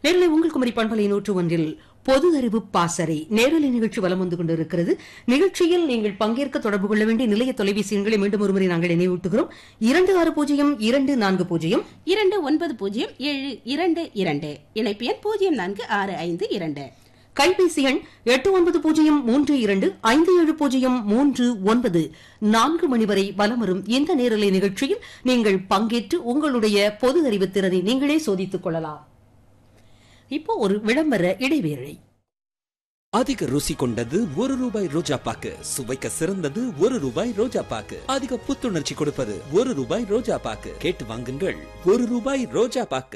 நேரலை உங்கள் குமரி பண்பலை நூற்று ஒன்றில் பொது அறிவு பாசறை நேரலை நிகழ்ச்சி வலம் வந்து கொண்டிருக்கிறது நிகழ்ச்சியில் நீங்கள் பங்கேற்க தொடர்பு கொள்ள வேண்டிய நிலைய தொலைபேசி எண்களை மீண்டும் ஒருமுறை நாங்கள் நினைவூட்டுகிறோம் இரண்டு ஆறு பூஜ்ஜியம் இரண்டு நான்கு பூஜ்ஜியம் இரண்டு ஒன்பது பூஜ்ஜியம் ஏழு இரண்டு இரண்டு இணைப்பு எண் பூஜ்ஜியம் நான்கு ஆறு ஐந்து இரண்டு கைபேசி எண் எட்டு ஒன்பது பூஜ்ஜியம் மூன்று இரண்டு ஐந்து ஏழு பூஜ்ஜியம் மூன்று ஒன்பது நான்கு மணி வரை வலம் வரும் இந்த நேரலை நிகழ்ச்சியில் நீங்கள் பங்கேற்று உங்களுடைய பொது அறிவு திறனை நீங்களே சோதித்துக் கொள்ளலாம் இப்போ ஒரு விளம்பர இடைவேளை அதிக ருசி கொண்டது ஒரு ரூபாய் ரோஜா பாக்கு சுவைக்க சிறந்தது ஒரு ரூபாய் ரோஜா பாக்கு அதிக புத்துணர்ச்சி கொடுப்பது ஒரு ரூபாய் ரோஜா பாக்கு கேட்டு வாங்குங்கள் ஒரு ரூபாய் ரோஜா பாக்கு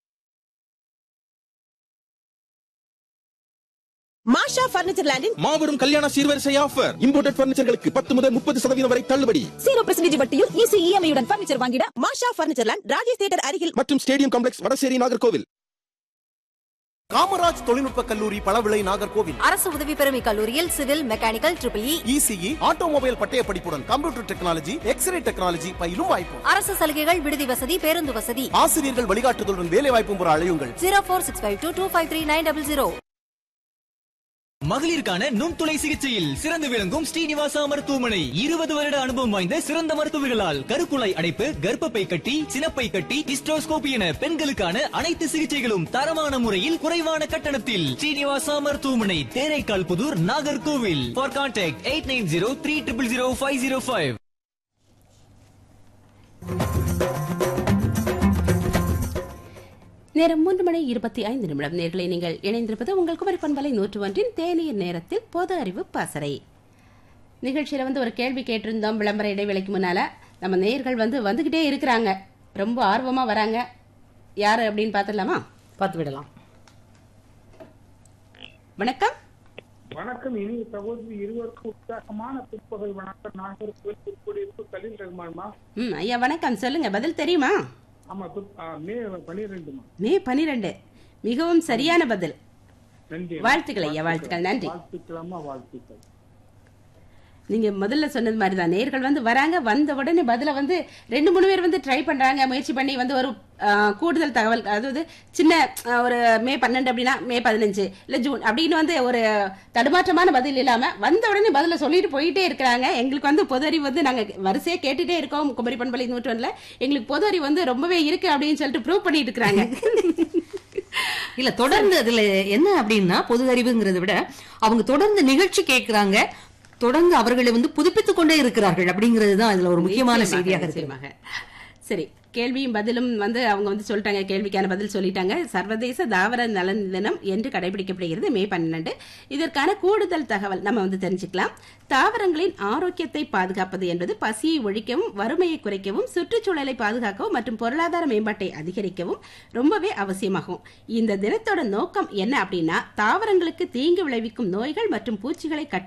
மாஷா பர்னிச்சர் லேண்டின் மாபெரும் கல்யாண சீர்வரிசை ஆஃபர் இம்போர்ட்டட் பர்னிச்சர்களுக்கு பத்து முதல் முப்பது சதவீதம் வரை தள்ளுபடி ஜீரோ பெர்சன்டேஜ் வட்டியில் ஈஸி இஎம்ஐ உடன் பர்னிச்சர் வாங்கிட Masha furniture land Rajesh theatre அருகில் மற்றும் ஸ்டேடியம் காம்ப்ளெக்ஸ் வடசேரி நாகர்கோவில் காமராஜ் தொழில்நுட்ப கல்லூரி பளவிளை நாகர்கோவில் அரசு உதவி பெறும் இக்கல்லூரியில் civil mechanical triple E ECE automobile பட்டய படிப்புடன் கம்ப்யூட்டர் டெக்னாலஜி எக்ஸ்ரே டெக்னாலஜி பயிலும் வாய்ப்பு அரசு சலுகைகள் விடுதி வசதி பேருந்து வசதி ஆசிரியர்கள் வழிகாட்டுதலுடன் வேலை வாய்ப்பும் பெற அழையுங்கள் zero four six five two two five three nine double zero மகளிருக்கான நுண்துளை சிகிச்சையில் சிறந்து விளங்கும் ஸ்ரீனிவாசா மருத்துவமனை இருபது வருட அனுபவம் வாய்ந்த சிறந்த மருத்துவர்களால் கருக்குழாய் அடைப்பு கர்ப்பப்பை கட்டி சினப்பை கட்டி ஹிஸ்டோஸ்கோபி என பெண்களுக்கான அனைத்து சிகிச்சைகளும் தரமான முறையில் குறைவான கட்டணத்தில் ஸ்ரீனிவாசா மருத்துவமனை Theraikal Pudur Nagercoil for contact eight nine zero three triple zero five zero five நேரம் மூன்று மணி இருபத்தி ஐந்து நிமிடம் நேர்களை நீங்கள் இணைந்திருப்பது உங்கள் குமரி பண்பலை நூற்று ஒன்றின் தேநீர் நேரத்தில் பொது அறிவு பாசறை நிகழ்ச்சியில வந்து ஒரு கேள்வி கேட்டிருந்தோம் விளம்பர இடைவேளைக்கு முன்னால நம்ம நேர்கள் வந்து வந்துகிட்டே இருக்கிறாங்க ரொம்ப ஆர்வமா வராங்க யாரு அப்படின்னு பார்த்துடலாமா பார்த்து விடலாம் வணக்கம் வணக்கம் இனிய சகோதரி இருவருக்கும் உற்சாகமான பிற்பகல் வணக்கம் நாகர்கோவில் திருக்குடியிருப்பு கலீல் ரஹ்மான்மா ம் ஐயா வணக்கம் சொல்லுங்க பதில் தெரியுமா ஆமா பிற்- ஆ, மே பனிரெண்டுமா மே பனிரெண்டு மிகவும் சரியான பதில் நன்றி வாழ்த்துக்கள் ஐயா வாழ்த்துக்கள் நன்றி வாழ்த்துக்கலாமா வாழ்த்துக்கள் நீங்க முதல்ல சொன்னது மாதிரி தான் நேர்கள் வந்து வராங்க வந்த உடனே பதில வந்து ரெண்டு மூணு பேர் வந்து ட்ரை பண்றாங்க முயற்சி பண்ணி வந்து ஒரு ஆ, கூடுதல் தகவல் அதாவது சின்ன ஆ, ஒரு மே பன்னெண்டு அப்படின்னா மே பதினஞ்சு இல்ல ஜூன் அப்படின்னு வந்து ஒரு தடுமாற்றமான பதில் இல்லாம வந்த உடனே பதில சொல்லிட்டு போயிட்டே இருக்கிறாங்க எங்களுக்கு வந்து பொது அறிவு வந்து நாங்க வரிசையா கேட்டுட்டே இருக்கோம் குமரி பண்பலை நூற்றொன்னுல எங்களுக்கு பொது அறிவு வந்து ரொம்பவே இருக்கு அப்படின்னு சொல்லிட்டு ப்ரூவ் பண்ணிட்டு இருக்கிறாங்க இல்ல தொடர்ந்து அதுல என்ன அப்படின்னா பொது அறிவுங்கிறத விட அவங்க தொடர்ந்து நிகழ்ச்சி கேட்கிறாங்க தொடர்ந்து அவர்களை வந்து புதுப்பித்துக் கொண்டே இருக்கிறார்கள் அப்படிங்கிறது தான் இதுல ஒரு முக்கியமான நிச்சயமாக, செய்தியாக இருக்கு நிச்சயமாக. சரி கேள்வியும் பதிலும் வந்து அவங்க வந்து சொல்லிட்டாங்க கேள்விக்கான பதில் சொல்லிட்டாங்க சர்வதேச தாவர நலன் தினம் என்று கடைபிடிக்கப்படுகிறது மே பன்னெண்டு இதற்கான கூடுதல் தகவல் நம்ம வந்து தெரிஞ்சுக்கலாம் தாவரங்களின் ஆரோக்கியத்தை பாதுகாப்பது என்பது பசியை ஒழிக்கவும் வறுமையை குறைக்கவும் சுற்றுச்சூழலை பாதுகாக்கவும் மற்றும் பொருளாதார மேம்பாட்டை அதிகரிக்கவும் ரொம்பவே அவசியமாகும் இந்த தினத்தோட நோக்கம் என்ன அப்படின்னா தாவரங்களுக்கு தீங்கு விளைவிக்கும் நோய்கள் மற்றும் பூச்சிகளை கட்டு